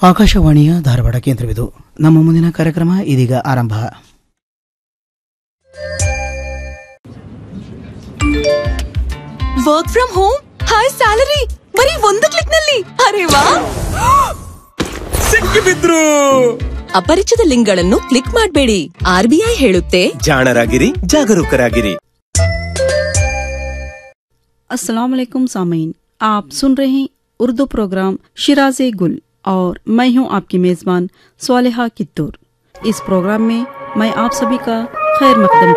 ಆಕಾಶವಾಣಿಯ ಧಾರವಾಡ ಕೇಂದ್ರವಿದು ನಮ್ಮ ಮುಂದಿನ ಕಾರ್ಯಕ್ರಮ ಇದೀಗ ಆರಂಭ work from home high salary ಬರೀ ಒಂದು ಕ್ಲಿಕ್ ನಲ್ಲಿ ಅರೆ ವಾ ಸಿಕ್ಕಿಬಿದ್ರು ಅಪರಿಚಿತ ಲಿಂಕ್ಗಳನ್ನು ಕ್ಲಿಕ್ ಮಾಡಬೇಡಿ ಆರ್ಬಿಐ ಹೇಳುತ್ತೆ ಜಾಣರಾಗಿರಿ ಜಾಗರೂಕರಾಗಿರಿ अस्सलाम वालेकुम सामीन आप सुन रहे हैं उर्दू प्रोग्राम शिराजे गुल और मैं हूं आपकी मेजबान स्वालिहा कित्तूर इस प्रोग्राम में मैं आप सभी का खैर मकदम